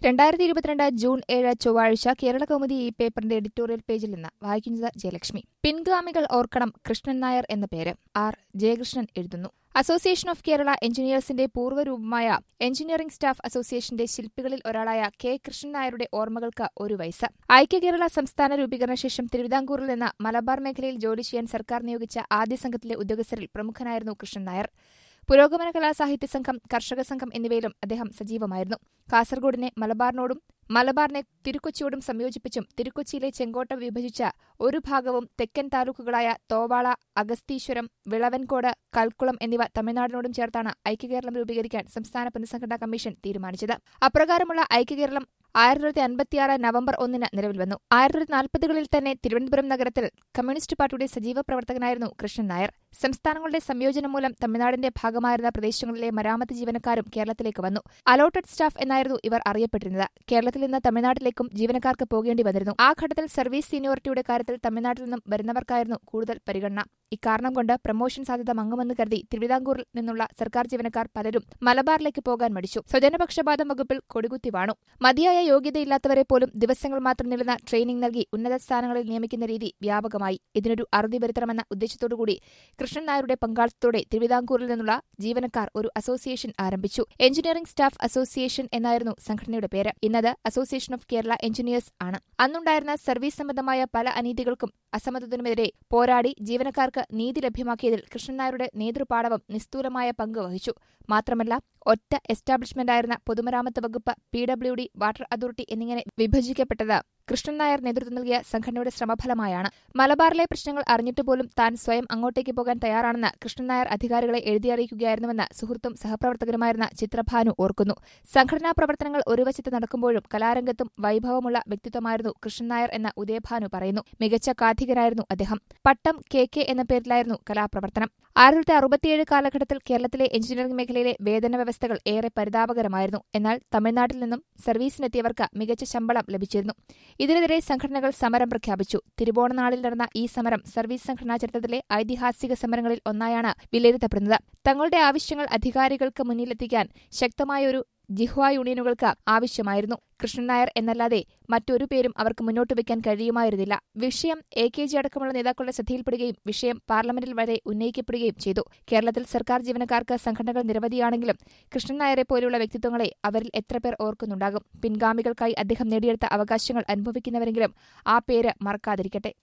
രണ്ടായിരത്തി ഇരുപത്തിരണ്ട് ജൂൺ ഏഴ് ചൊവ്വാഴ്ച കേരള കൗമുദി ഈ പേപ്പറിന്റെ എഡിറ്റോറിയൽ പേജിൽ നിന്ന് വായിക്കുന്നത് ജയലക്ഷ്മി പിൻഗാമികൾ ഓർക്കണം കൃഷ്ണൻ നായർ എന്ന പേര് ആർ ജയകൃഷ്ണൻ എഴുതുന്നു അസോസിയേഷൻ ഓഫ് കേരള എഞ്ചിനീയേഴ്സിന്റെ പൂർവ്വരൂപമായ എഞ്ചിനീയറിംഗ് സ്റ്റാഫ് അസോസിയേഷന്റെ ശില്പികളിൽ ഒരാളായ കെ കൃഷ്ണൻ നായരുടെ ഓർമ്മകൾക്ക് ഒരു വയസ്സ് ഐക്യ കേരള സംസ്ഥാന രൂപീകരണ ശേഷം തിരുവിതാംകൂറിൽ നിന്ന് മലബാർ മേഖലയിൽ ജോലി ചെയ്യാൻ സർക്കാർ നിയോഗിച്ച ആദ്യ സംഘത്തിലെ ഉദ്യോഗസ്ഥരിൽ പ്രമുഖനായിരുന്നു കൃഷ്ണൻ നായർ പുരോഗമന കലാ സാഹിത്യ സംഘം കർഷക സംഘം എന്നിവയിലും അദ്ദേഹം സജീവമായിരുന്നു കാസർഗോഡിനെ മലബാറിനോടും മലബാറിനെ തിരുക്കൊച്ചിയോടും സംയോജിപ്പിച്ചും തിരുക്കൊച്ചിയിലെ ചെങ്കോട്ട വിഭജിച്ച ഒരു ഭാഗവും തെക്കൻ താലൂക്കുകളായ തോവാള അഗസ്തീശ്വരം വിളവൻകോട് കൽക്കുളം എന്നിവ തമിഴ്നാടിനോടും ചേർത്താണ് ഐക്യകേരളം രൂപീകരിക്കാൻ സംസ്ഥാന പുനഃസംഘടനാ കമ്മീഷൻ തീരുമാനിച്ചത് അപ്രകാരമുള്ള ഐക്യകേരളം ആയിരത്തി തൊള്ളായിരത്തി അൻപത്തിയാറ് നവംബർ ഒന്നിന് നിലവിൽ വന്നു ആയിരത്തി തൊള്ളായിരത്തി നാൽപ്പതുകളിൽ തന്നെ തിരുവനന്തപുരം നഗരത്തിൽ കമ്മ്യൂണിസ്റ്റ് പാർട്ടിയുടെ സജീവ പ്രവർത്തകനായിരുന്നു കൃഷ്ണൻ നായർ സംസ്ഥാനങ്ങളുടെ സംയോജനം മൂലം തമിഴ്നാടിന്റെ ഭാഗമായിരുന്ന പ്രദേശങ്ങളിലെ മരാമത്ത് ജീവനക്കാരും കേരളത്തിലേക്ക് വന്നു അലോട്ടഡ് സ്റ്റാഫ് എന്നായിരുന്നു ഇവർ അറിയപ്പെട്ടിരുന്നത് കേരളത്തിൽ നിന്ന് തമിഴ്നാട്ടിലേക്കും ജീവനക്കാർക്ക് പോകേണ്ടി വന്നിരുന്നു ആ ഘട്ടത്തിൽ സർവീസ് സീനിയോറിറ്റിയുടെ കാര്യത്തിൽ തമിഴ്നാട്ടിൽ നിന്നും വരുന്നവർക്കായിരുന്നു കൂടുതൽ പരിഗണന ഇക്കാരണം കൊണ്ട് പ്രമോഷൻ സാധ്യത മങ്ങുമെന്ന് കരുതി തിരുവിതാംകൂറിൽ നിന്നുള്ള സർക്കാർ ജീവനക്കാർ പലരും മലബാറിലേക്ക് പോകാൻ മടിച്ചു സ്വജനപക്ഷപാതം വകുപ്പിൽ കൊടികുത്തി വാണു മതിയായ യോഗ്യതയില്ലാത്തവരെ പോലും ദിവസങ്ങൾ മാത്രം നീളുന്ന ട്രെയിനിംഗ് നൽകി ഉന്നത സ്ഥാനങ്ങളിൽ നിയമിക്കുന്ന രീതി വ്യാപകമായി ഇതിനൊരു അറുതി വരുത്തണമെന്ന ഉദ്ദേശത്തോടുകൂടി കൃഷ്ണൻ നായരുടെ പങ്കാളിത്തത്തോടെ തിരുവിതാംകൂറിൽ നിന്നുള്ള ജീവനക്കാർ ഒരു അസോസിയേഷൻ ആരംഭിച്ചു എഞ്ചിനീയറിംഗ് സ്റ്റാഫ് അസോസിയേഷൻ എന്നായിരുന്നു സംഘടനയുടെ പേര് ഇന്നത് അസോസിയേഷൻ ഓഫ് കേരള എഞ്ചിനീയേഴ്സ് ആണ് അന്നുണ്ടായിരുന്ന സർവീസ് സംബന്ധമായ പല അനീതികൾക്കും അസമത്വത്തിനുമെതിരെ പോരാടി ജീവനക്കാർക്ക് നീതി ലഭ്യമാക്കിയതിൽ കൃഷ്ണൻ നായരുടെ നേതൃപാടവം നിസ്തൂലമായ പങ്ക് വഹിച്ചു മാത്രമല്ല ഒറ്റ എസ്റ്റാബ്ലിഷ്മെന്റായിരുന്ന പൊതുമരാമത്ത് വകുപ്പ് P W D water authority എന്നിങ്ങനെ വിഭജിക്കപ്പെട്ടത് കൃഷ്ണൻ നായർ നേതൃത്വം നൽകിയ സംഘടനയുടെ ശ്രമഫലമായാണ് മലബാറിലെ പ്രശ്നങ്ങൾ അറിഞ്ഞിട്ട് പോലും താൻ സ്വയം അങ്ങോട്ടേക്ക് പോകാൻ തയ്യാറാണെന്ന് കൃഷ്ണൻ നായർ അധികാരികളെ എഴുതിയറിയിക്കുകയായിരുന്നുവെന്ന് സുഹൃത്തും സഹപ്രവർത്തകരുമായിരുന്ന ചിത്രഭാനു ഓർക്കുന്നു സംഘടനാ പ്രവർത്തനങ്ങൾ ഒരു വശത്ത് നടക്കുമ്പോഴും കലാരംഗത്തും വൈഭവമുള്ള വ്യക്തിത്വമായിരുന്നു കൃഷ്ണൻ നായർ എന്ന ഉദയഭാനു പറയുന്നു മികച്ച കാഥികനായിരുന്നു അദ്ദേഹം പട്ടം കെ കെ എന്ന പേരിലായിരുന്നു കലാപ്രവർത്തനം ആയിരത്തി തൊള്ളായിരത്തി അറുപത്തിയേഴ് കാലഘട്ടത്തിൽ കേരളത്തിലെ എഞ്ചിനീയറിംഗ് മേഖലയിലെ വേതന വ്യവസ്ഥകൾ ഏറെ പരിതാപകരമായിരുന്നു എന്നാൽ തമിഴ്നാട്ടിൽ നിന്നും സർവീസിനെത്തിയവർക്ക് മികച്ച ശമ്പളം ലഭിച്ചിരുന്നു ഇതിനെതിരെ സംഘടനകൾ സമരം പ്രഖ്യാപിച്ചു തിരുവോണനാളിൽ നടന്ന ഈ സമരം സർവീസ് സംഘടനാ ചരിത്രത്തിലെ ഐതിഹാസിക സമരങ്ങളിൽ ഒന്നായാണ് വിലയിരുത്തപ്പെടുന്നത് തങ്ങളുടെ ആവശ്യങ്ങൾ അധികാരികൾക്ക് മുന്നിലെത്തിക്കാൻ ശക്തമായൊരു ജിഹ്വ യൂണിയനുകൾക്ക് ആവശ്യമായിരുന്നു കൃഷ്ണൻ നായർ എന്നല്ലാതെ മറ്റൊരു പേരും അവർക്ക് മുന്നോട്ട് വയ്ക്കാൻ കഴിയുമായിരുന്നില്ല വിഷയം എ കെ ജി അടക്കമുള്ള നേതാക്കളുടെ ശ്രദ്ധയിൽപ്പെടുകയും വിഷയം പാർലമെന്റിൽ വരെ ഉന്നയിക്കപ്പെടുകയും ചെയ്തു കേരളത്തിൽ സർക്കാർ ജീവനക്കാർക്ക് സംഘടനകൾ നിരവധിയാണെങ്കിലും കൃഷ്ണൻ നായരെ പോലെയുള്ള വ്യക്തിത്വങ്ങളെ അവരിൽ എത്ര പേർ ഓർക്കുന്നുണ്ടാകും പിൻഗാമികൾക്കായി അദ്ദേഹം നേടിയെടുത്ത അവകാശങ്ങൾ അനുഭവിക്കുന്നവരെങ്കിലും ആ പേര് മറക്കാതിരിക്കട്ടെ